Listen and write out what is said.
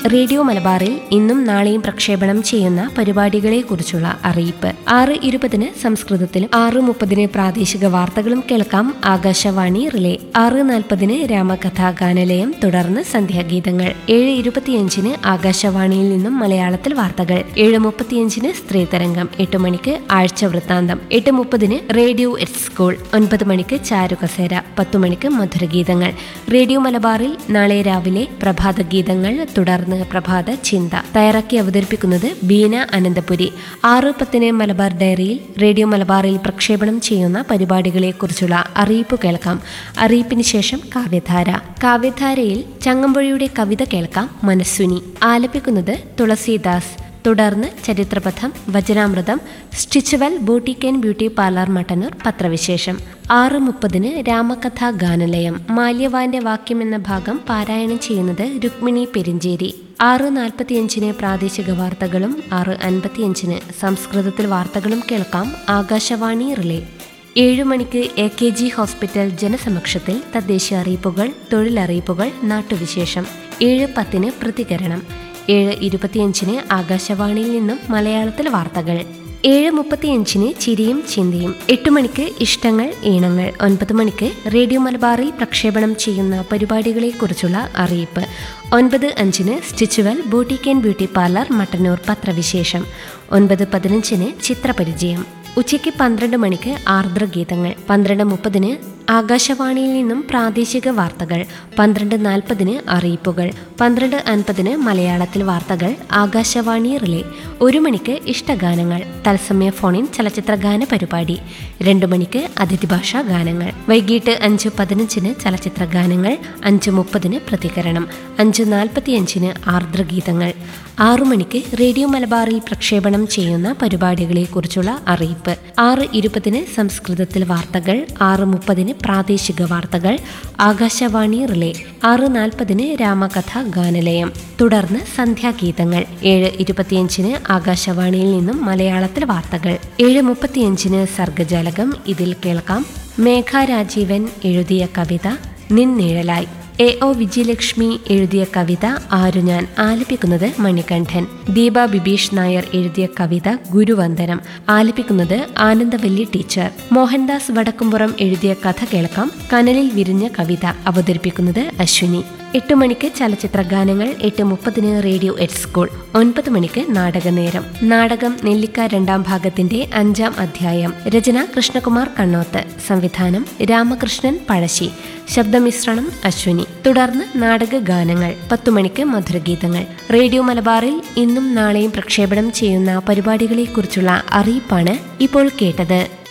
radio മലബാറിൽ ഇന്നും നാളെയും പ്രക്ഷേപണം ചെയ്യുന്ന പരിപാടികളെക്കുറിച്ചുള്ള അറിയിപ്പ് ആറ് ഇരുപതിന് സംസ്കൃതത്തിലും ആറ് മുപ്പതിന് പ്രാദേശിക വാർത്തകളും കേൾക്കാം ആകാശവാണി റിലേ ആറ് നാൽപ്പതിന് രാമകഥാ ഗാനലയം തുടർന്ന് സന്ധ്യാഗീതങ്ങൾ ഏഴ് ഇരുപത്തിയഞ്ചിന് ആകാശവാണിയിൽ നിന്നും മലയാളത്തിൽ വാർത്തകൾ ഏഴ് മുപ്പത്തിയഞ്ചിന് സ്ത്രീതരംഗം എട്ട് മണിക്ക് ആഴ്ച വൃത്താന്തം എട്ട് മുപ്പതിന് റേഡിയോ എറ്റ് സ്കൂൾ ഒൻപത് മണിക്ക് ചാരുകസേര പത്തു മണിക്ക് മധുരഗീതങ്ങൾ റേഡിയോ മലബാറിൽ നാളെ രാവിലെ പ്രഭാത ഗീതങ്ങൾ തുടർന്ന് പ്രഭാത ചിന്ത തയ്യാറാക്കി അവതരിപ്പിക്കുന്നത് ബീന അനന്തപുരി ആറ് പത്തിന് മലബാർ ഡയറിയിൽ റേഡിയോ മലബാറിൽ പ്രക്ഷേപണം ചെയ്യുന്ന പരിപാടികളെക്കുറിച്ചുള്ള അറിയിപ്പ് കേൾക്കാം അറിയിപ്പിന് ശേഷം കാവ്യധാര കാവ്യധാരയിൽ ചങ്ങമ്പുഴയുടെ കവിത കേൾക്കാം മനസ്സുനി ആലപിക്കുന്നത് തുളസീദാസ് തുടർന്ന് ചരിത്രപഥം വചനാമൃതം stitchual boutique and beauty parlour Mattannur പത്രവിശേഷം ആറ് മുപ്പതിന് രാമകഥാ ഗാനലയം മാല്യവാന്റെ വാക്യം എന്ന ഭാഗം പാരായണം ചെയ്യുന്നത് രുക്മിണി പെരിഞ്ചേരി ആറ് നാൽപ്പത്തിയഞ്ചിന് പ്രാദേശിക വാർത്തകളും ആറ് അൻപത്തിയഞ്ചിന് സംസ്കൃതത്തിൽ വാർത്തകളും കേൾക്കാം ആകാശവാണി റിലേ ഏഴു മണിക്ക് എ കെ ജി ഹോസ്പിറ്റൽ ജനസമക്ഷത്തിൽ തദ്ദേശീയ അറിയിപ്പുകൾ തൊഴിലറിയിപ്പുകൾ നാട്ടുവിശേഷം ഏഴ് പത്തിന് പ്രതികരണം ഏഴ് ഇരുപത്തിയഞ്ചിന് ആകാശവാണിയിൽ നിന്നും മലയാളത്തിൽ വാർത്തകൾ ഏഴ് മുപ്പത്തിയഞ്ചിന് ചിരിയും ചിന്തയും എട്ട് മണിക്ക് ഇഷ്ടങ്ങൾ ഈണങ്ങൾ ഒൻപത് മണിക്ക് റേഡിയോ മലബാറിൽ പ്രക്ഷേപണം ചെയ്യുന്ന പരിപാടികളെക്കുറിച്ചുള്ള അറിയിപ്പ് ഒൻപത് അഞ്ചിന് stitchual boutique and beauty parlour Mattannur പത്രവിശേഷം ഒൻപത് പതിനഞ്ചിന് ചിത്രപരിചയം ഉച്ചയ്ക്ക് പന്ത്രണ്ട് മണിക്ക് ആർദ്രഗീതങ്ങൾ പന്ത്രണ്ട് മുപ്പതിന് ആകാശവാണിയിൽ നിന്നും പ്രാദേശിക വാർത്തകൾ പന്ത്രണ്ട് നാൽപ്പതിന് അറിയിപ്പുകൾ പന്ത്രണ്ട് അൻപതിന് മലയാളത്തിൽ വാർത്തകൾ ആകാശവാണി റിലേ ഒരു മണിക്ക് ഇഷ്ടഗാനങ്ങൾ തത്സമയ ഫോണിൻ ചലച്ചിത്ര ഗാന പരിപാടി രണ്ടു മണിക്ക് അതിഥി ഭാഷാ ഗാനങ്ങൾ വൈകിട്ട് അഞ്ച് പതിനഞ്ചിന് ചലച്ചിത്ര ഗാനങ്ങൾ അഞ്ച് മുപ്പതിന് പ്രതികരണം അഞ്ച് നാൽപ്പത്തിയഞ്ചിന് ആർദ്രഗീതങ്ങൾ ആറു മണിക്ക് റേഡിയോ മലബാറിൽ പ്രക്ഷേപണം ചെയ്യുന്ന പരിപാടികളെക്കുറിച്ചുള്ള അറിയിപ്പ് ആറ് ഇരുപതിന് സംസ്കൃതത്തിൽ വാർത്തകൾ ആറ് മുപ്പതിന് പ്രാദേശിക വാർത്തകൾ ആകാശവാണി റിലേ ആറ് നാൽപ്പതിന് രാമകഥ ഗാനലയം തുടർന്ന് സന്ധ്യാഗീതങ്ങൾ ഏഴ് ഇരുപത്തിയഞ്ചിന് ആകാശവാണിയിൽ നിന്നും മലയാളത്തിൽ വാർത്തകൾ ഏഴ് മുപ്പത്തിയഞ്ചിന് സർഗജാലകം ഇതിൽ കേൾക്കാം മേഘ രാജീവൻ എഴുതിയ കവിത നിന്നിഴലായി എ ഒ വിജയലക്ഷ്മി എഴുതിയ കവിത ആരു ഞാൻ ആലപിക്കുന്നത് മണികണ്ഠൻ ദീപ ബിബീഷ് നായർ എഴുതിയ കവിത ഗുരുവന്ദനം ആലപിക്കുന്നത് ആനന്ദവല്ലി ടീച്ചർ മോഹൻദാസ് വടക്കുംപുറം എഴുതിയ കഥ കേൾക്കാം കനലിൽ വിരിഞ്ഞ കവിത അവതരിപ്പിക്കുന്നത് അശ്വിനി എട്ട് മണിക്ക് ചലച്ചിത്ര ഗാനങ്ങൾ എട്ട് മുപ്പതിന് റേഡിയോ എറ്റ് സ്കൂൾ ഒൻപത് മണിക്ക് നാടകനേരം നാടകം നെല്ലിക്ക രണ്ടാം ഭാഗത്തിന്റെ അഞ്ചാം അധ്യായം രചന കൃഷ്ണകുമാർ കണ്ണോത്ത് സംവിധാനം രാമകൃഷ്ണൻ പഴശ്ശി ശബ്ദമിശ്രണം അശ്വിനി തുടർന്ന് നാടക ഗാനങ്ങൾ പത്തു മണിക്ക് മധുരഗീതങ്ങൾ റേഡിയോ മലബാറിൽ ഇന്നും നാളെയും പ്രക്ഷേപണം ചെയ്യുന്ന പരിപാടികളെക്കുറിച്ചുള്ള അറിയിപ്പാണ് ഇപ്പോൾ കേട്ടത്